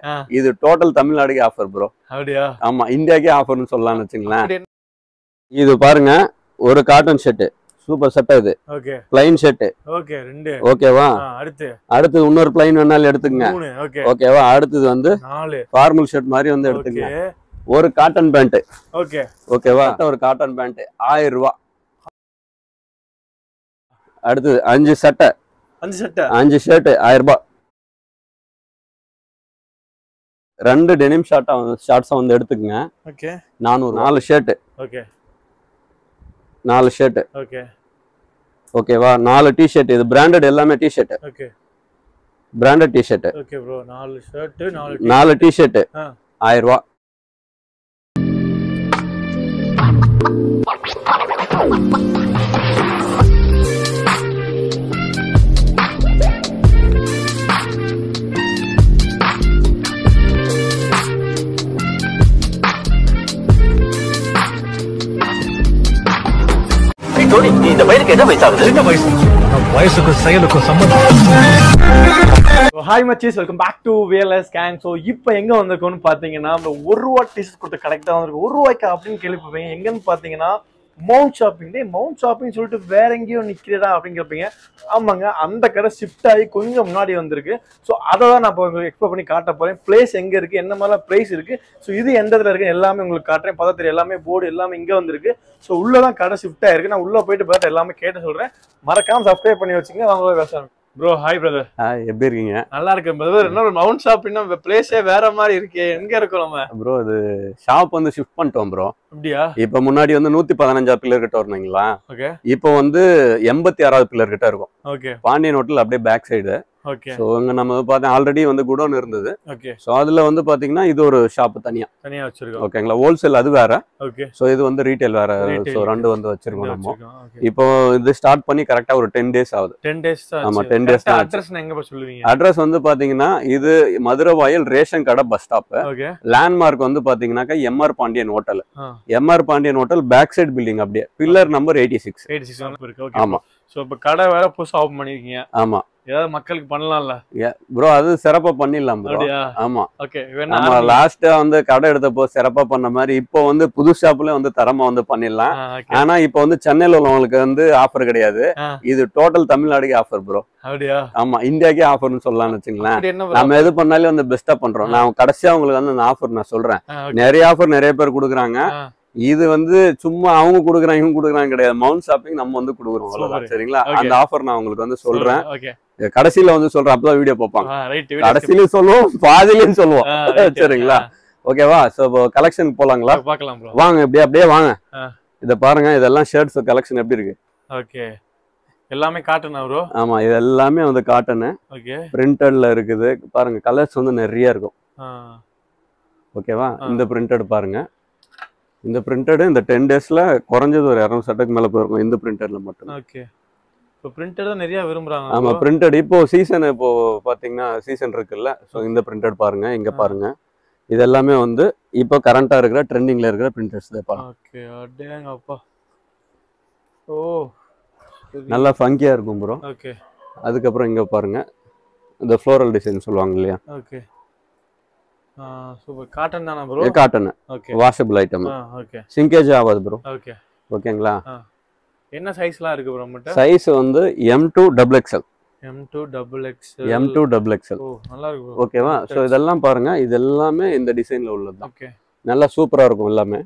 ஆ. இது total தமிழ்நாடுக்கே offer bro அப்படியா ஆமா இந்தியாக்கே ஆஃபர்னு சொல்லலாம்னு வச்சுங்களேன் அப்படி என்ன- இது பாருங்க ஒரு காட்டன் ஷர்ட் சூப்பர் சட்டை இது ஓகே பிளைன் ஷர்ட் ஓகே ரெண்டு ஓகேவா ஆ, அடுத்து அடுத்தது இன்னொரு பிளைன் வேணாலும் எடுத்துக்கங்க மூணு ஓகே ஓகேவா அடுத்தது வந்து நாலு ஃபார்மல் ஷர்ட் மாதிரி வந்து ஓகே எடுத்துக்கங்க ஒரு காட்டன் பேண்ட் ஓகே ஓகேவா ஒரு காட்டன் பேண்ட் ஆயிரம் ரூபாய் அடுத்தது அஞ்சு சட்டை அஞ்சு சட்டை அஞ்சு ஷர்ட் ஆயிரம் ரூபாய் ரெண்டு டெனிம் ஷார்ட்டா ஷார்ட்ஸா வந்து எடுத்துக்கங்க ஓகே நானூறு நாலு ஷர்ட் ஓகே நாலு ஷர்ட் ஓகே ஓகேவா நாலு டிஷர்ட் இது பிராண்டட் எல்லாமே t shirt okay branded t shirt okay bro நாலு ஷர்ட் நாலு நாலு டிஷர்ட் ஆ. ஆயிரம் ரூபாய் டோனி நீ இந்த பையனுக்கு என்ன வயசாகுது சின்ன வயசு வயசுக்கும் செயலுக்கும் சம்பந்தம் ஹாய் மச்சீஸ் welcome back to VLS gang so இப்போ எங்க வந்திருக்கோம்னு பார்த்தீங்கன்னா இந்த ஒரு ரூபா டிஷர்ட் கொடுத்த கரெக்டாக தான் வந்திருக்கு ஒரு ரூபாய்க்கு அப்படின்னு கேள்விப்பீங்க எங்கன்னு பார்த்தீங்கன்னா mount shopping day mount shopping சொல்லிட்டு வேற எங்கேயோ நிற்கிறதா அப்படின்னு கேட்பீங்க ஆமாங்க அந்த கடை ஷிஃப்ட் ஆகி கொஞ்சம் முன்னாடி வந்திருக்கு ஸோ அதை தான் நான் இப்போ எக்ஸ்ப்ளோர் பண்ணி காட்ட போறேன் பிளேஸ் எங்க இருக்கு என்ன மாதிரிலாம் ப்ரைஸ் இருக்கு ஸோ இது எந்த இடத்துல இருக்கு எல்லாமே உங்களுக்கு காட்டுறேன் பார்த்தா தெரியும் எல்லாமே போர்டு எல்லாமே இங்க வந்திருக்கு ஸோ உள்ள தான் கடை ஷிஃப்ட் ஆயிருக்கு நான் உள்ள போயிட்டு பார்த்து எல்லாமே கேட்டு சொல்றேன் மறக்காம சப்ஸ்கிரைப் பண்ணி வச்சுங்க வாங்க பேசலாம் ப்ரோ ஹாய் பிரதர் ஆ, எப்படி இருக்கீங்க நல்லா இருக்கேன் பிரதர் என்ன மவுண்ட் ஷாப் இன்னும் பிளேஸே வேற மாதிரி இருக்கே எங்க இருக்கோம் நம்ம ப்ரோ இது ஷாப் வந்து ஷிஃப்ட் பண்ணிட்டோம் ப்ரோ அப்படியா இப்போ முன்னாடி வந்து நூத்தி பதினஞ்சாவது பில்லர் கிட்ட இருந்தீங்களா ஓகே இப்போ வந்து எண்பத்தி ஆறாவது பில்லர் கிட்ட இருக்கும் ஓகே பாண்டியன் ஹோட்டல் அப்படியே பேக் சைடு ஓகே ஸோ இங்க நம்ம பார்த்தா ஆல்ரெடி வந்து குடோன் இருந்தது ஓகே ஸோ அதுல வந்து பாத்தீங்கன்னா இது ஒரு ஷாப் தனியா தனியா வச்சிருக்கோம் ஓகேங்களா ஹோல்சேல் அது வேற ஓகே ஸோ இது வந்து ரீட்டைல் வேற Retail. ஸோ ரெண்டு வந்து வச்சிருக்கோம் நம்ம ஓகே இப்போ இது ஸ்டார்ட் பண்ணி கரெக்டா ஒரு டென் டேஸ் ஆகுது 10 டேஸ் ஆமா, 10 days தான் ஆச்சு. அட்ரஸ் எங்க போய் சொல்லுவீங்க அட்ரஸ் வந்து பாத்தீங்கன்னா இது மதுரை வாயில் ரேஷன் கடை பஸ் ஸ்டாப் ஓகே லேண்ட்மார்க் வந்து பாத்தீங்கன்னாக்கா எம்ஆர் பாண்டியன் ஹோட்டல் ஆ. MR Pandian hotel back side building அப்படியே பில்லர் நம்பர் எயிட்டி சிக்ஸ் 86 இருக்கு ஓகே ஆமா சோ இப்போ கடை வேற புதுசா ஓபன் பண்ணிருக்கீங்க ஆமா ஏதாவது மக்களுக்கு பண்ணலாம்ல ப்ரோ அது சிறப்பா பண்ணிடலாம் ப்ரோ அப்படியா ஆமா ஓகே வேணா ஆமா லாஸ்டா வந்து கடை எடுத்தப்போ சிறப்பா பண்ண மாதிரி இப்போ வந்து புது ஷாப்ல வந்து தரமா வந்து பண்ணிடலாம் ஓகே ஆனா இப்போ வந்து சென்னையில உள்ளவங்களுக்கு வந்து ஆஃபர் கிடையாது ஆ. இது டோட்டல் தமிழ்நாடுக்கே ஆஃபர் ப்ரோ அப்படியா ஆமா இந்தியாக்கே ஆஃபர்னு சொல்லலாம்னு வச்சுங்களேன் அப்படி என்ன bro? நம்ம எது பண்ணாலும் வந்து பெஸ்டா பண்றோம் நான் கடைசியா உங்களுக்கு வந்து அந்த ஆஃபர் நான் சொல்றேன் ஆ, okay. நிறைய ஆஃபர் நிறைய பேர் கொடுக்குறாங்க ஆ. இது வந்து சும்மா அவங்க கொடுக்குறாங்க இவங்க கொடுக்குறாங்க கிடையாது மவுண்ட் ஷாப்பிங் நம்ம வந்து கொடுக்குறோம் அவ்வளவுதான் Super. சரிங்களா Okay. அந்த ஆஃபர் நான் உங்களுக்கு வந்து சொல்றேன் ஓகே கடைசியில வந்து சொல்றேன் அப்பதான் வீடியோ பார்ப்பாங்க ஆ ரைட் கடைசியிலயும் சொல்லுவோம் பாதியிலயும் சொல்லுவோம் சரிங்களா ஓகேவா சோ கலெக்ஷன் போலாங்களா பார்க்கலாம் ப்ரோ வாங்க இப்படியே அப்படியே வாங்க ஆ. இத பாருங்க இதெல்லாம் ஷர்ட்ஸ் கலெக்ஷன் எப்படி இருக்கு ஓகே எல்லாமே காட்டுனா ப்ரோ ஆமா இது எல்லாமே வந்து காட்டனு ஓகே பிரிண்டட்ல இருக்குது பாருங்க கலர்ஸ் வந்து நிறைய இருக்கும் ஓகேவா ஆ. இந்த பிரிண்டட் பாருங்க இந்த பிரிண்டட் இந்த டென் டேஸ்ல குறைஞ்சது ஒரு இரநூறு சட்டக்கு மேல போயிருக்கும் இந்த பிரிண்டட்ல மட்டும் ஓகே இப்போ பிரிண்டட் தான் நிறைய விரும்புறாங்க ஆமா bro. பிரிண்டட் இப்போ சீசன் இப்போ பாத்தீங்கன்னா சீசன் இருக்குல்ல ஸோ இந்த பிரிண்டட் பாருங்க இங்க ஆ. பாருங்க இது எல்லாமே வந்து இப்போ கரண்டா இருக்கிற ட்ரெண்டிங்ல இருக்கிற பிரிண்டர்ஸ் தான் பாருங்க ஓகே அடேங்க அப்பா ஓ சரி. நல்லா ஃபங்கியா இருக்கும் ப்ரோ ஓகே அதுக்கப்புறம் இங்க பாருங்க இந்த ஃப்ளோரல் டிசைன் சொல்லுவாங்க இல்லையா ஓகே ஆ சூப்பர் காட்டன் தானா bro cotton okay washable item ஆ ஓகே சிங்கேஜ் ஆகாது ப்ரோ ஓகே ஓகேங்களா என்ன சைஸ்லாம் இருக்கு ப்ரோ நம்மகிட்ட சைஸ் வந்து M two double XL M two double X M two double XL ஓ நல்லா இருக்கு bro. ஓகேவா ஸோ இதெல்லாம் பாருங்க இது எல்லாமே இந்த டிசைன்ல உள்ளது தான் ஓகே நல்லா சூப்பரா இருக்கும் எல்லாமே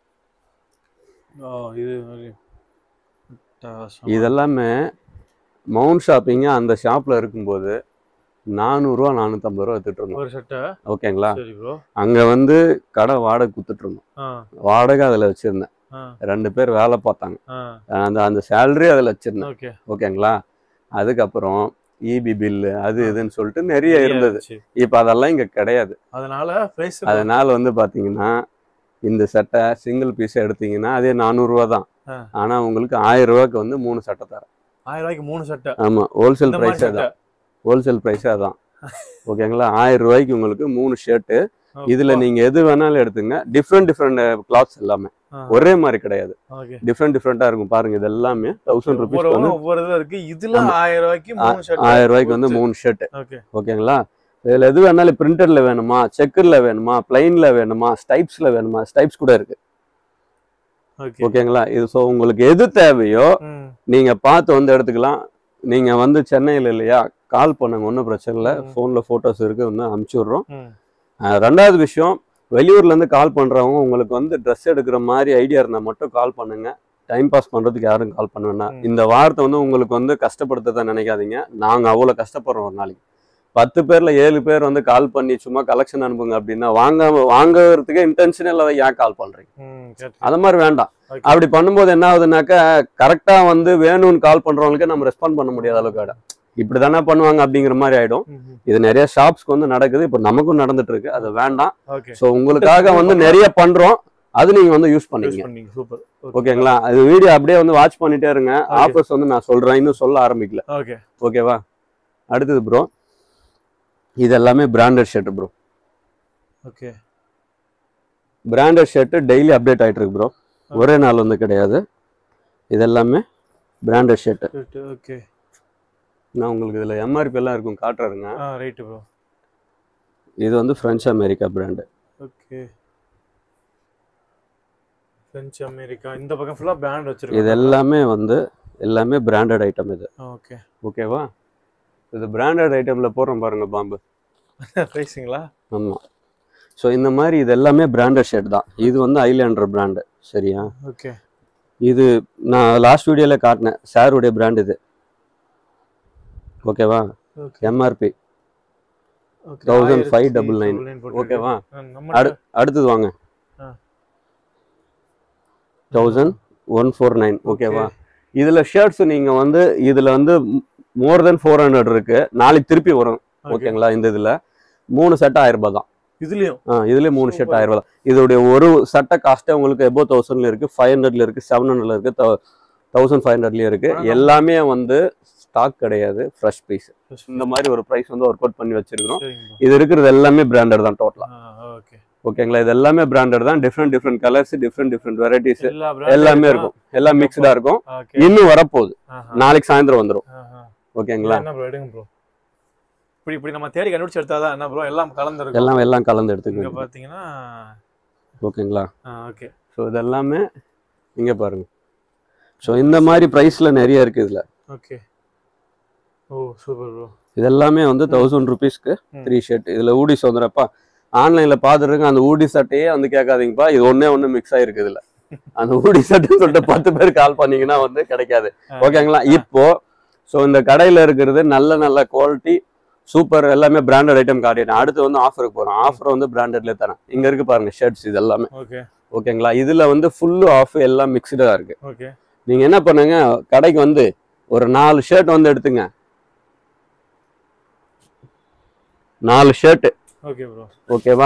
ஓ இது மாதிரி அட்டகாசமா. இதெல்லாமே மவுண்ட் ஷாப்பிங்க அந்த ஷாப்ல இருக்கும்போது நானூறுரூவா நானூற்றம்பது ரூபா வித்துட்டு இருந்தோம் ஒரு சட்டை ஓகேங்களா சரி ப்ரோ அங்க வந்து கடை வாடகை கொடுத்துட்டு இருந்தோம் ஆ வாடகை அதுல வச்சிருந்தேன் ஆ ரெண்டு பேர் வேலை பார்த்தாங்க ஆ அந்த அந்த சேலரி அதுல வச்சிருந்தேன் ஓகே ஓகேங்களா அதுக்கப்புறம் இபி பில்லு அது இதுன்னு சொல்லிட்டு நிறைய இருந்தது இருந்துச்சு. இப்போ அதெல்லாம் இங்க கிடையாது அதனால பிரைஸ் அதனால வந்து பாத்தீங்கன்னா இந்த சட்டை சிங்கிள் பீஸ் எடுத்தீங்கன்னா அதே நானூறுரூவா தான் ஆ. ஆனா உங்களுக்கு ஆயிரம் ரூபாய்க்கு வந்து மூணு சட்டை தரேன் ஆயிரம் ரூபாய்க்கு மூணு சட்டை ஆமா ஹோல்சேல் இந்த மாதிரி ப்ரைஸே சட்டை தான் ஹோல்சேல் ப்ரைஸே அதான் ஓகேங்களா ஆயிரம் ரூபாய்க்கு உங்களுக்கு மூணு ஷர்ட்டு இதுல நீங்க எது வேணாலும் எடுத்துங்க டிஃப்ரெண்ட் டிஃப்ரெண்ட் கிளாத்ஸ் எல்லாமே ஒரே மாதிரி கிடையாது ஓகே டிஃப்ரெண்ட் டிஃப்ரெண்டா இருக்கும் பாருங்க இது எல்லாமே தௌசண்ட் ருபீஸ் ஒவ்வொரு வந்து ஒவ்வொரு இது இருக்கு இதுல ஆமா. ஆயிரம் ரூபாய்க்கு மூணு ஷர்ட் ஆயிரம் ரூபாய்க்கு வந்து மூணு ஷர்ட் ஓகே ஓகேங்களா இதுல எது வேணாலும் பிரிண்டர்ல வேணுமா செக்கர்ல வேணுமா பிளைன்ல வேணுமா ஸ்டைப்ஸ்ல வேணுமா ஸ்டைப்ஸ் கூட இருக்கு ஓகே ஓகேங்களா இது ஸோ உங்களுக்கு எது தேவையோ ம் நீங்க பார்த்து வந்து எடுத்துக்கலாம் நீங்க வந்து சென்னையில் இல்லையா கால் பண்ணுங்க ஒன்றும் பிரச்சனை இல்லை ம். ஃபோன்ல போட்டோஸ் இருக்கு ஒன்று அமுச்சு விட்றோம் ம் அஹ் ரெண்டாவது விஷயம் வெளியூர்ல இருந்து கால் பண்றவங்க உங்களுக்கு வந்து ட்ரெஸ் எடுக்கிற மாதிரி ஐடியா இருந்தா மட்டும் கால் பண்ணுங்க டைம் பாஸ் பண்றதுக்கு யாரும் கால் பண்ண வேண்டாம் ம். இந்த வார்த்தை வந்து உங்களுக்கு வந்து கஷ்டப்படுத்ததான் நினைக்காதீங்க நாங்க அவ்வளவு கஷ்டப்படுறோம் ஒரு நாளைக்கு பத்து பேர்ல ஏழு பேர் வந்து கால் பண்ணி சும்மா கலெக்ஷன் அனுப்புங்க அப்படின்னா வாங்க வாங்குறதுக்கே இன்டென்ஷன் இல்லாத ஏன் கால் பண்றீங்க ம் சரி அது மாதிரி வேண்டாம் Okay. அப்படி பண்ணும்போது என்ன ஆகுதுனாக்கா கரெக்டா வந்து வேணும்னு கால் பண்றவங்களுக்கு நம்ம ரெஸ்பாண்ட் பண்ண முடியாத அளவுக்கு ஆயிடும் இப்படி தானே பண்ணுவாங்க அப்படிங்கிற மாதிரி ஆயிடும் ம், ம். இது நிறைய ஷாப்ஸ்க்கு வந்து நடக்குது இப்போ நமக்கும் நடந்துட்டு இருக்கு அது வேண்டாம் ஓகே ஸோ உங்களுக்காக வந்து நிறைய பண்றோம் அது நீங்க வந்து யூஸ் யூஸ் பண்ணீங்க பண்ணீங்க சூப்பர் ஓகேங்களா அது வீடியோ அப்படியே வந்து வாட்ச் பண்ணிட்டே இருங்க Okay. ஆஃபர்ஸ் வந்து நான் சொல்றேன் இன்னும் சொல்ல ஆரம்பிக்கல ஓகே ஓகேவா அடுத்தது ப்ரோ இது எல்லாமே branded shirt bro okay branded shirt daily update ஆயிட்டு இருக்கு ப்ரோ ஒரே நாள் வந்து கிடையாது இது எல்லாமே பிராண்டட் ஷர்ட் ஓகே நான் உங்களுக்கு இதுல எம்ஆர்பி எல்லாம் இருக்கும் காட்டுறேங்க ஆ ரைட்டு ப்ரோ இது வந்து French America brand okay French America இந்த பக்கம் ஃபுல்லா பிராண்ட் இது வச்சிருக்கோம் எல்லாமே வந்து எல்லாமே பிராண்டட் ஐட்டம் இது ஓகே ஓகேவா இது பிராண்டட் ஐட்டம்ல போடுறோம் பாருங்க பாம்பு ரைஸுங்களா ஆமா ஸோ இந்த மாதிரி இது எல்லாமே பிராண்டட் ஷர்ட் தான் இது வந்து ஐலேண்டர் பிராண்டு சரியா ஓகே இது நான் லாஸ்ட் வீடியோல காட்டினேன் சாருடைய பிராண்ட் இது ஓகேவா ஓகே எம்ஆர்பி ஓகே 1599 ஓகேவா நம்ம அடு அடுத்தது வாங்க ஆ. தௌசண்ட் ஒன் ஃபோர் நைன் ஓகேவா இதுல ஷர்ட்ஸ் நீங்க வந்து இதுல வந்து மோர் தென் ஃபோர் ஹண்ட்ரட் இருக்கு நாளைக்கு திருப்பி வரும் ஓகே ஓகேங்களா இந்த இதுல மூணு செட் ஆயிரம் ரூபாய் தான் இதுலயும் ஆ இதுல மூணு ஷர்ட் Super. ஆயிரம் ரூபாய் தான் இதோடைய ஒரு சட்டை காஸ்ட்டே உங்களுக்கு எபோ தௌசண்ட்ல இருக்கு ஃபைவ் ஹண்ட்ரட்ல இருக்கு செவன் ஹண்ட்ரட்ல இருக்கு தௌசண்ட் ஃபைவ் ஹண்ட்ரட்லயும் இருக்கு ஆனா நம்ம- எல்லாமே வந்து ஸ்டாக் கிடையாது ஃப்ரெஷ் பீஸ் இந்த மாதிரி ஒரு ப்ரைஸ் வந்து ஒர்க் அவுட் பண்ணி வச்சிருக்கிறோம் சரிங்க இது இருக்கிறது எல்லாமே பிராண்டட் தான் டோட்டலா ஓகே ஓகேங்களா இது எல்லாமே பிராண்டட் தான் different different colours different different varieties எல்லா brand எல்லாமே இருக்கா? இருக்கும் எல்லாம் மிக்ஸ்டா இருக்கும் ஓகே இன்னும் வரப்போகுது ஆஹா. நாளைக்கு சாயந்தரம் வந்துடும் ஆஹா. ஓகேங்களா என்ன ப்ரோ எடுங்க ப்ரோ இப்படி இப்படி நம்ம தேடி கண்டுபிடிச்சு எடுத்தாதான் என்ன ப்ரோ எல்லாம் கலந்துருக்கும் எல்லாம் எல்லாம் கலந்து இங்க எடுத்துக்கோங்க பாத்தீங்கன்னா ஓகேங்களா ஓகே ஸோ இதெல்லாமே இங்க பாருங்க ஸோ இந்த மாதிரி ப்ரைஸ்ல நிறைய இருக்கு இதுல ஓகே ஓ சூப்பர் ப்ரோ இதெல்லாமே வந்து தௌசண்ட் ருபீஸ்க்கு ம். த்ரீ ஷர்ட் இதுல ஊடிஸ் வந்துடுறப்பா ஆன்லைன்ல பார்த்துருங்க அந்த ஊடி சட்டையே வந்து கேட்காதீங்கப்பா இது ஒண்ணே ஒண்ணு மிக்ஸ் ஆயிருக்கு இதுல அந்த ஊடி சட்டைன்னு சொல்லிட்டு பத்து பேர் கால் பண்ணீங்கன்னா வந்து கிடைக்காது ஓகேங்களா இப்போ ஸோ இந்த கடையில இருக்கிறது நல்ல நல்ல குவாலிட்டி சூப்பர் எல்லாமே பிராண்டட் ஐட்டம் காட்டிட்டேன் அடுத்து வந்து ஆஃபருக்கு போறோம் ஆஃபர் வந்து பிராண்டட்ல தரேன் இங்க இருக்கு பாருங்க ஷர்ட்ஸ் இது எல்லாமே ஓகே ஓகேங்களா இதுல வந்து ஃபுல்லு ஆஃப் எல்லாம் மிக்ஸ்டா இருக்கு ஓகே நீங்க என்ன பண்ணுங்க கடைக்கு வந்து ஒரு நாலு ஷர்ட் வந்து எடுத்துங்க நாலு ஷர்ட் ஓகே ப்ரோ ஓகேவா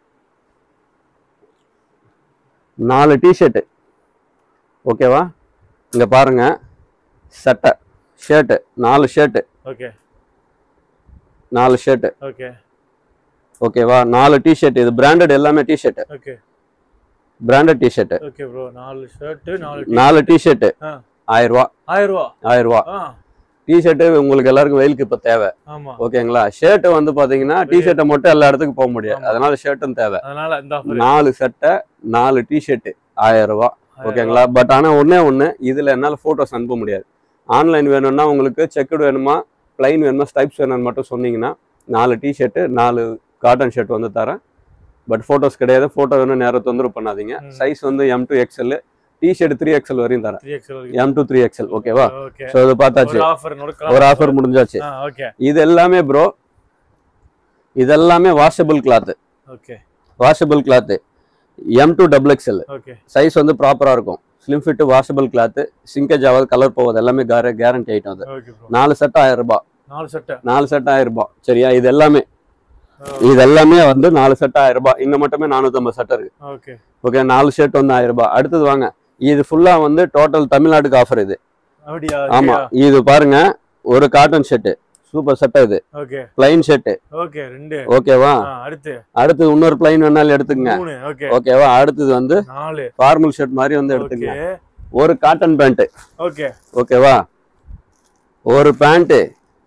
நாலு டிஷர்ட் ஓகேவா இங்க பாருங்க சட்டை ஷர்ட் நாலு ஷர்ட் ஓகே நாலு ஷர்ட் ஓகே ஓகேவா நாலு டிஷர்ட் இது பிராண்டட் எல்லாமே t shirt okay branded t shirt okay bro நாலு ஷர்ட் நாலு நாலு டிஷர்ட் ஆ. ஆயிரம் ரூபா ஆயிரம் ரூபா ஆயிரம் ரூபா ஆ டிஷர்ட் உங்களுக்கு எல்லாருக்கும் வெயிலுக்கு இப்ப தேவை ஆமா ஓகேங்களா ஷர்ட் வந்து பாத்தீங்கன்னா டிஷர்ட்டை மட்டும் எல்லா இடத்துக்கும் போக முடியாது ஆமா. அதனால ஷர்ட்டும் தேவை அதனால இந்த ஆஃபர் நாலு சட்டை நாலு டிஷர்ட் ஆயிரம் ரூபா ஓகேங்களா பட் ஆனா ஒண்ணே ஒண்ணு இதுல என்னால போட்டோஸ் அனுப்ப முடியாது ஆன்லைன் வேணும்னா உங்களுக்கு செக்குடு வேணுமா பிளைன் வேணுமா ஸ்டைப்ஸ் வேணும்னு மட்டும் சொன்னீங்கன்னா நாலு டிஷர்ட் நாலு காட்டன் ஷர்ட் வந்து தரேன் பட் போட்டோஸ் கிடையாது போட்டோ வேணும் நேரம் தொந்தரவு பண்ணாதீங்க ம். சைஸ் வந்து M two XL t shirt three XL வரையும் தரேன் three XL M two three XL ஓகேவா ஓகே ஸோ இது பார்த்தாச்சு ஒரு ஆஃபர் ஒரு ஆஃபர் முடிஞ்சாச்சு ஆ ஓகே இது எல்லாமே ப்ரோ இது எல்லாமே washable cloth okay washable cloth M two double XL okay size வந்து ப்ராப்பராக இருக்கும் slim fit washable cloth shrinkage ஆகாது கலர் போகாது எல்லாமே கேர கேரண்டி ஐட்டம் அது ஓகே ப்ரோ நாலு செட் ஆயிரம் ரூபாய் நாலு சட்டை நாலு செட் ஆயிரம் ரூபாய் சரியா இது எல்லாமே இது எல்லாமே வந்து நாலு செட் ஆயிரம் ரூபாய் இங்க மட்டுமே நானூத்தம்பது செட் இருக்கு ஓகே ஓகே நாலு ஷர்ட் வந்து ஆயிரம் ரூபாய் அடுத்தது வாங்க இது ஃபுல்லா வந்து டோட்டல் தமிழ்நாட்டுக்கு ஆஃபர் இது அப்படியா ஆமா இது பாருங்க ஒரு காட்டன் ஷர்ட் சூப்பர் சட்டை இது ஓகே பிளைன் ஷர்ட் ஓகே ரெண்டு ஓகேவா ஆ, அடுத்து அடுத்தது இன்னொரு பிளைன் வேணாலும் எடுத்துக்கங்க மூணு ஓகே ஓகேவா அடுத்தது வந்து நாலு ஃபார்மல் ஷர்ட் மாதிரி வந்து ஓகே எடுத்துக்கங்க ஒரு காட்டன் பேண்ட் ஓகே ஓகேவா ஒரு பேண்ட்டு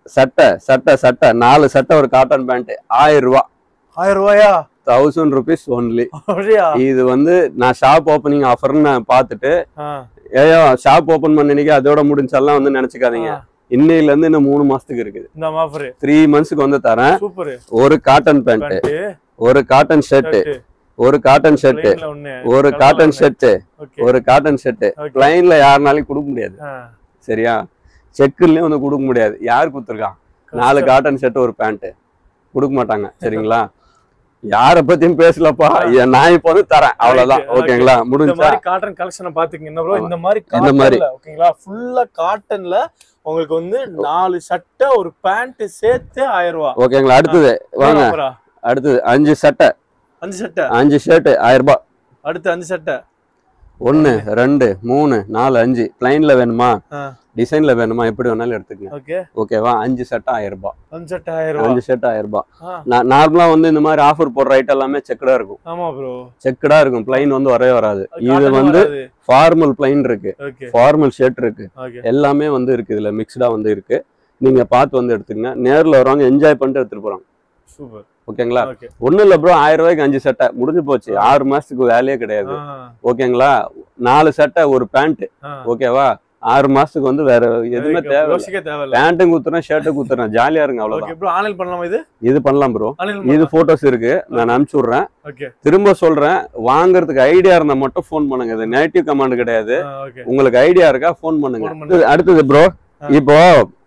சட்டை சட்டை சட்டை நாலு சட்டை ஒரு காட்டன் பேண்ட் ஆயிரம் ரூபா ஆயிரம் ரூபாயா தௌசண்ட் ருபீஸ் ஒன்லி அப்படியா இது வந்து நான் ஷாப் ஓப்பனிங் ஆஃபர்னு நான் பார்த்துட்டு ஆ, ஏயோ ஷாப் ஓபன் பண்ணினிக்கு அதோட முடிஞ்செல்லாம் வந்து நினைச்சுக்காதீங்க ஆ. இன்னையில இருந்து இன்னும் மூணு மாசத்துக்கு இருக்குது இந்த ஆஃபர் த்ரீ மந்த்ஸ்க்கு வந்து தரேன் சூப்பர் ஒரு காட்டன் பேண்ட் பேண்ட் ஒரு காட்டன் ஷர்ட் ஒரு காட்டன் ஷர்ட் பிளைன்ல ஒண்ணு ஒரு கலர்ல காட்டன் ஒண்ணு. ஷர்ட் ஓகே ஒரு காட்டன் ஷர்ட் ஓகே பிளைன்ல யாருனாலையும் கொடுக்க முடியாது ஆ, சரியா செக்குலயும் வந்து கொடுக்க முடியாது யார் கொடுத்துருக்கான் நாலு கஷ்டம். காட்டன் ஷர்ட் ஒரு பேண்ட் கொடுக்க மாட்டாங்க சரிங்களா யார பத்தியும் பேசலப்பா என் நான் இப்போ வந்து தரேன் அவ்வளவுதான் Right, okay. ஓகேங்களா இந்த முடிஞ்சா மாதிரி காட்டன் கலெக்ஷனை பாத்துக்கங்க என்ன bro ஆமா. இந்த மாதிரி இந்த மாதிரி. காட்டன்ல ஓகேங்களா ஃபுல்லா காட்டன்ல உங்களுக்கு வந்து நாலு சட்டை ஒரு பேண்ட் சேர்த்து ஆயிரம் ரூபாய் ஓகேங்களா அடுத்தது வாங்க எவ்வளவு offer-ஆ? அடுத்தது அஞ்சு சட்டை அஞ்சு சட்டை அஞ்சு ஷர்ட் ஆயிரம் ரூபாய் அடுத்து அஞ்சு சட்டை ஒன்னு ரெண்டு மூணு நாலு அஞ்சு பிளைன்ல வேணுமா ஆ. டிசைன்ல வேணுமா எப்படி வேணாலும் எடுத்துக்கங்க ஓகே ஓகேவா அஞ்சு சட்டை ஆயிரம் ரூபாய் அஞ்சு சட்டை ஆயிரம் ரூபாய் அஞ்சு ஷர்ட் ஆயிரம் ரூபாய் ஆ, நான் நார்மலா வந்து இந்த மாதிரி ஆஃபர் போடுற ஐட்டம் எல்லாமே செக்கடா இருக்கும் ஆமா ப்ரோ செக்கடா இருக்கும் பிளைன் வந்து வரவே வராது இது வந்து ஃபார்மல் பிளைன் இருக்கு ஓகே ஃபார்மல் ஷர்ட் இருக்கு ஓகே எல்லாமே வந்து இருக்கு இதுல மிக்ஸ்டா வந்து இருக்கு நீங்க பார்த்து வந்து எடுத்துக்கங்க நேர்ல வரவங்க என்ஜாய் பண்ணிட்டு எடுத்துட்டு போறாங்க சூப்பர் ஓகேங்களா ஓகே ஒண்ணும் இல்ல ப்ரோ ஆயிரம் ரூபாய்க்கு அஞ்சு சட்டை முடிஞ்சு போச்சு ஆறு மாசத்துக்கு வேலையே கிடையாது ஓகேங்களா நாலு சட்டை ஒரு பேண்ட் ஓகேவா ஆறு மாசத்துக்கு வந்து வேற எதுவுமே தேவை யோசிக்க தேவையில்ல பேண்ட்டும் குத்துறேன் ஷர்ட்டும் குத்துறேன் ஜாலியா இருங்க ஓகே அவ்வளவுதான் ப்ரோ ஆன்லைன் பண்ணலாமா இது இது பண்ணலாம் ப்ரோ ஆன்லைன் இது போட்டோஸ் இருக்கு நான் அனுப்பிச்சு விடுறேன் ஓகே திரும்ப சொல்றேன் வாங்குறதுக்கு ஐடியா இருந்தா மட்டும் ஃபோன் பண்ணுங்க இது நெகட்டிவ் கமாண்ட் கிடையாது ஓகே உங்களுக்கு ஐடியா இருக்கா ஃபோன் பண்ணுங்க Phone பண்ணுங்க. அடுத்தது- அடுத்தது ப்ரோ ஆ. இப்போ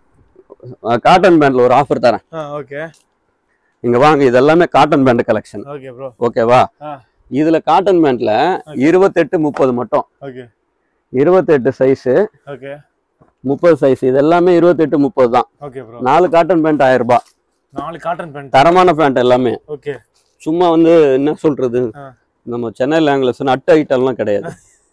காட்டன் பேண்ட்ல ஒரு ஆஃபர் தரேன் ஓகே இங்க வாங்க இது எல்லாமே cotton pant collection okay bro ஓகேவா ஆ. இதுல காட்டன் பேண்ட்ல இருபத்தெட்டு முப்பது மட்டும் ஓகே இருபத்தெட்டு சைஸ் ஓகே முப்பது சைஸ் இது எல்லாமே இருபத்தெட்டு முப்பது தான் ஓகே ப்ரோ நாலு காட்டன் பேண்ட் ஆயிரம் ரூபாய் நாலு காட்டன் பேண்ட் தரமான பேண்ட் எல்லாமே ஓகே சும்மா வந்து என்ன சொல்றது ஆ. நம்ம சென்னை லாங்குல சொன்ன அட்டை ஐட்டம்லாம் கிடையாது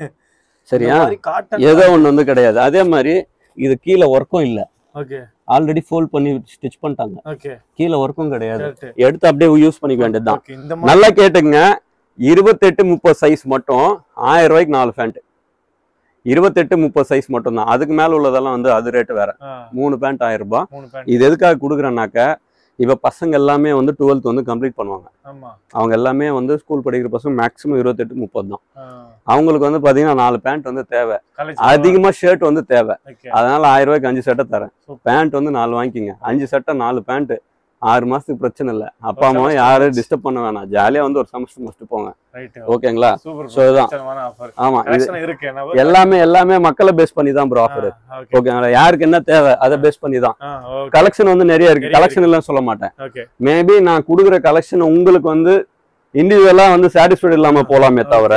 சரியா காட்டன் ஏதோ ஒண்ணு வந்து கிடையாது அதே மாதிரி இது கீழே ஒர்க்கும் இல்ல ஓகே ஆல்ரெடி ஃபோல்ட் பண்ணி ஸ்டிச் பண்ணிட்டாங்க ஓகே கீழே ஒர்க்கும் கிடையாது கரெக்ட் எடுத்து அப்படியே யூஸ் பண்ணிக்க வேண்டியதுதான் ஓகே இந்த மாதிரி நல்லா கேட்டுங்க இருபத்தெட்டு முப்பது சைஸ் மட்டும் ஆயிரம் ரூபாய்க்கு நாலு பேண்ட் இருபத்தெட்டு முப்பது சைஸ் மட்டும் தான் அதுக்கு மேல உள்ளதெல்லாம் வந்து அது ரேட் வேற ஆ, மூணு பேண்ட் ஆயிரம் ரூபாய் மூணு பேண்ட் இது எதுக்காக கொடுக்குறேன்னாக்க இப்ப பசங்க எல்லாமே வந்து டுவெல்த் வந்து கம்ப்ளீட் பண்ணுவாங்க ஆமா அவங்க எல்லாமே வந்து ஸ்கூல் படிக்கிற பசங்க மேக்ஸிமம் இருபத்தெட்டு முப்பது தான் ஆ, அவங்களுக்கு வந்து பாத்தீங்கன்னா நாலு பேண்ட் வந்து தேவை college அதிகமா ஷர்ட் வந்து தேவை ஓகே அதனால ஆயிரம் ரூபாய்க்கு அஞ்சு சட்டை தரேன் Super. பேண்ட் வந்து நாலு வாங்கிக்கிங்க அஞ்சு சட்டை நாலு பேண்ட் ஆறு மாசத்துக்கு பிரச்சனை இல்லை அப்பா ஒரு அம்மாவும் semester யாரும் டிஸ்டர்ப் பண்ண வேணாம் ஜாலியா வந்து ஒரு செமஸ்டர் முடிச்சுட்டு போங்க ரைட் ஓகேங்களா சூப்பர் So, இதுதான். ஆஃபர் ஆமா இது கலெக்ஷன் இருக்கு என்ன எல்லாமே எல்லாமே மக்களை பேஸ் பண்ணி தான் ப்ரோ ஆஃபர் ஓகே ஓகேங்களா யாருக்கு என்ன தேவை அதை பேஸ் பண்ணி தான் ஆ ஓகே கலெக்ஷன் வந்து நிறைய இருக்கு நிறைய கலெக்ஷன் எல்லாம் சொல்ல மாட்டேன் ஓகே மேபி நான் கொடுக்குற கலெக்ஷன் உங்களுக்கு வந்து இண்டிவிஜுவலா வந்து சாட்டிஸ்ஃபைட் இல்லாம போலாமே தவிர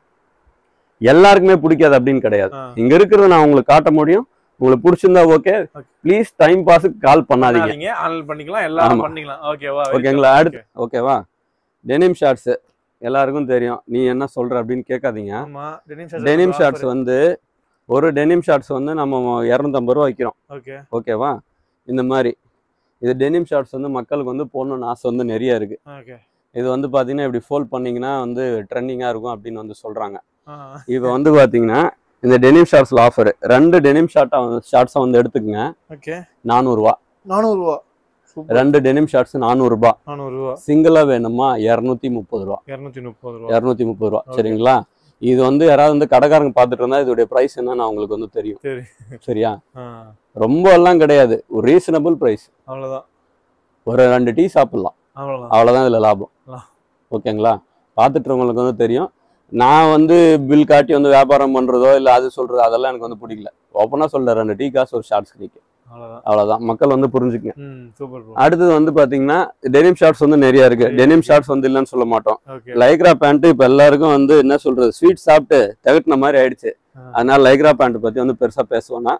எல்லாருக்குமே பிடிக்காது அப்படின்னு கிடையாது ஆ. இங்க இருக்கிறத நான் உங்களுக்கு காட்ட முடியும் உங்களுக்கு பிடிச்சிருந்தா ஓகே Okay. ப்ளீஸ் டைம் பாஸுக்கு கால் பண்ணாதீங்க பண்ணாதீங்க ஆன்லைன் பண்ணிக்கலாம் எல்லாரும் ஆமா. பண்ணிக்கலாம் ஓகேவா ஓகேங்களா அடுத்து ஓகேவா டெனிம் ஷார்ட்ஸ் எல்லாருக்கும் தெரியும் நீ என்ன சொல்ற அப்படின்னு கேட்காதீங்க ஆமா டெனிம் டெனிம் ஷார்ட்ஸ் வந்து ஒரு டெனிம் ஷார்ட்ஸ் வந்து நம்ம இரநூத்தம்பது ரூபா வைக்கிறோம் ஓகே ஓகேவா இந்த மாதிரி இது டெனிம் ஷார்ட்ஸ் வந்து மக்களுக்கு வந்து போடணும்னு ஆசை வந்து நிறைய இருக்கு ஓகே இது வந்து பார்த்தீங்கன்னா இப்படி ஃபோல்ட் பண்ணீங்கன்னா வந்து ட்ரெண்டிங்காக இருக்கும் அப்படின்னு வந்து சொல்கிறாங்க ஆ இப்போ வந்து பார்த்தீங்கன்னா இந்த டெனிம் ஷார்ட்ஸில் ஆஃபர் ரெண்டு டெனிம் ஷார்ட்டாக ஷார்ட்ஸை வந்து எடுத்துக்கங்க ஓகே நானூறுரூவா நானூறுரூவா சூப்பர் ரெண்டு டெனிம் ஷார்ட்ஸ் நானூறுரூபா நானூறுரூவா சிங்கிளாக வேணுமா இரநூத்தி முப்பது ரூபா இரநூத்தி முப்பது ரூபா இரநூத்தி முப்பது ரூபா Okay. சரிங்களா இது வந்து யாராவது வந்து கடைக்காரங்க பார்த்துட்டு இருந்தா இதோடைய ப்ரைஸ் என்னன்னு அவங்களுக்கு வந்து தெரியும் சரி சரியா ஆ ரொம்ப எல்லாம் கிடையாது ஒரு ரீசனபிள் ப்ரைஸ் அவ்வளோதான் ஒரு ரெண்டு டீ சாப்பிடலாம் அவ்வளோதான் அவ்வளோதான் இதில் லாபம் ஆ. ஓகேங்களா பார்த்துட்டு வந்து தெரியும் நான் வந்து பில் காட்டி வந்து வியாபாரம் பண்ணுறதோ இல்லை அது சொல்கிறதோ அதெல்லாம் எனக்கு வந்து பிடிக்கல ஓப்பனாக சொல்கிறேன் ரெண்டு டீ காசு ஒரு ஷார்ட்ஸ் கிடைக்கும் அவ்வளோதான் அவ்வளோதான் மக்கள் வந்து புரிஞ்சுக்கங்க ம் சூப்பர் ப்ரோ அடுத்தது வந்து பார்த்தீங்கன்னா டெனிம் ஷார்ட்ஸ் வந்து நிறைய இருக்கு நிறைய டெனிம் இருக்கு. ஷார்ட்ஸ் வந்து இல்லைன்னு சொல்ல மாட்டோம் ஓகே லைக்ரா பேண்ட் இப்போ எல்லாருக்கும் வந்து என்ன சொல்றது ஸ்வீட் சாப்பிட்டு தவிர்த்தின மாதிரி ஆயிடுச்சு ஆ. அதனால லைக்ரா பேண்ட் பற்றி வந்து பெருசாக பேசுவோன்னா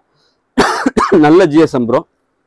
நல்ல ஜிஎஸ்எம் ப்ரோ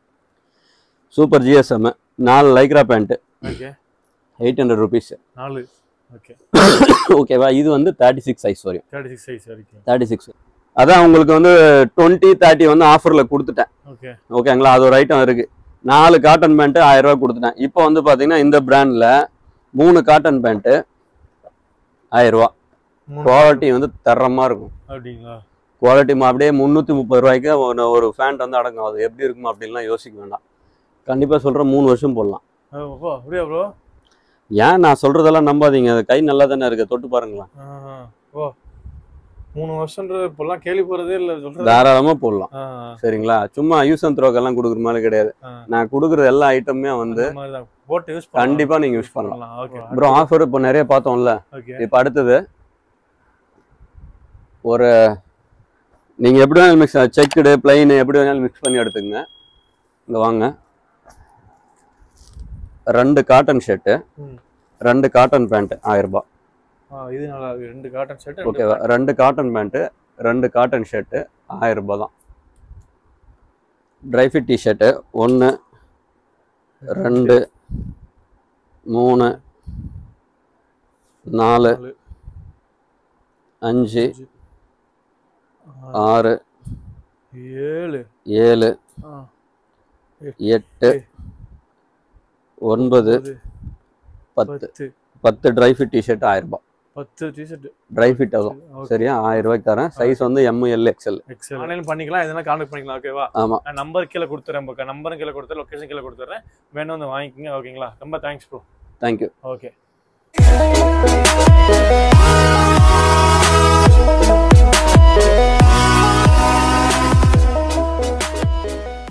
சூப்பர் ஜிஎஸ்எம் நாலு lycra pant okay eight hundred rupees நாலு ஓகே ஓகேவா இது வந்து தேர்ட்டி சிக்ஸ் சைஸ் வரையும் தேர்ட்டி சிக்ஸ் சைஸ் வரைக்கும் தேர்ட்டி சிக்ஸ் அதான் உங்களுக்கு வந்து டுவெண்ட்டி தேர்ட்டி வந்து ஆஃபரில் கொடுத்துட்டேன் ஓகே ஓகேங்களா அது ஒரு ஐட்டம் இருக்கு நாலு காட்டன் பேண்ட்டு ஆயிரம் ரூபாய் கொடுத்துட்டேன் இப்போ வந்து பார்த்தீங்கன்னா இந்த பிராண்டில் மூணு காட்டன் பேண்ட்டு ஆயிரம் ரூபா குவாலிட்டி வந்து தரமாக இருக்கும் அப்படிங்களா குவாலிட்டி அப்படியே முந்நூற்றி முப்பது ரூபாய்க்கு ஒரு ஒரு ஃபேண்ட் வந்து அடங்கும் அது எப்படி இருக்கும் அப்படின்லாம் யோசிக்க வேண்டாம் கண்டிப்பா சொல்றேன் மூணு வருஷம் போடலாம் ஓ அப்படியா ப்ரோ ஏன் நான் சொல்றதெல்லாம் நம்பாதீங்க அது கை நல்லா தானே இருக்கு தொட்டு பாருங்களேன் ஓ மூணு வருஷம்ன்றது இப்பெல்லாம் கேள்வி போறதே இல்லை சொல்றது தாராளமா போடலாம் ஆ, சரிங்களா சும்மா யூஸ் அண்ட் த்ரோக்கெல்லாம் கொடுக்குற மாதிரி கிடையாது ஆ. நான் கொடுக்குற எல்லா ஐட்டமுமே வந்து அந்த மாதிரிதான். போட்டு யூஸ் கண்டிப்பா நீங்க யூஸ் பண்ணலாம் ஓகே ப்ரோ ஆஃபர் இப்போ நிறைய பார்த்தோம்ல ஓகே இப்போ அடுத்தது ஒரு நீங்க எப்படி வேணாலும் மிக்ஸ் செக்குடு பிளைனு எப்படி வேணாலும் மிக்ஸ் பண்ணி எடுத்துக்கங்க இங்க வாங்க ரெண்டு காட்டன் ஷர்ட்டு ம். ரெண்டு காட்டன் பேண்ட் ஆயிரம் ரூபாய் ஆ, இது நல்லா இருக்கு ரெண்டு காட்டன் ஷர்ட் ஓகேவா ரெண்டு காட்டன் பேண்ட்டு ரெண்டு காட்டன் ஷர்ட்டு ஆயிரம் ரூபாய் தான் ட்ரை ஃபிட் டிஷர்ட்டு ஒன்று ரெண்டு மூணு நாலு நாலு, அஞ்சு அஞ்சு, ஆறு ஏழு ஏழு ஆ, எட்டு ஒன்பது ஒன்பது, பத்து பத்து பத்து ட்ரை ஃபிட் டிஷர்ட் ஆயிரம் ரூபாய் பத்து டிஷர்ட் ட்ரை ஃபிட் அதுவும் சரியா ஆயிரம் ரூபாய்க்கு தரேன் சைஸ் வந்து M L XL XL online பண்ணிக்கலாம் எதனா கான்டாக்ட் பண்ணிக்கலாம் ஓகேவா ஆமா நான் நம்பர் கீழே கொடுத்துறேன் பக்கம் நம்பரும் கீழே கொடுத்துறேன் லொகேஷன் கீழே கொடுத்துறேன் வேணும் வந்து வாங்கிக்கோங்க ஓகேங்களா ரொம்ப தேங்க்ஸ் ப்ரோ தேங்க்யூ ஓகே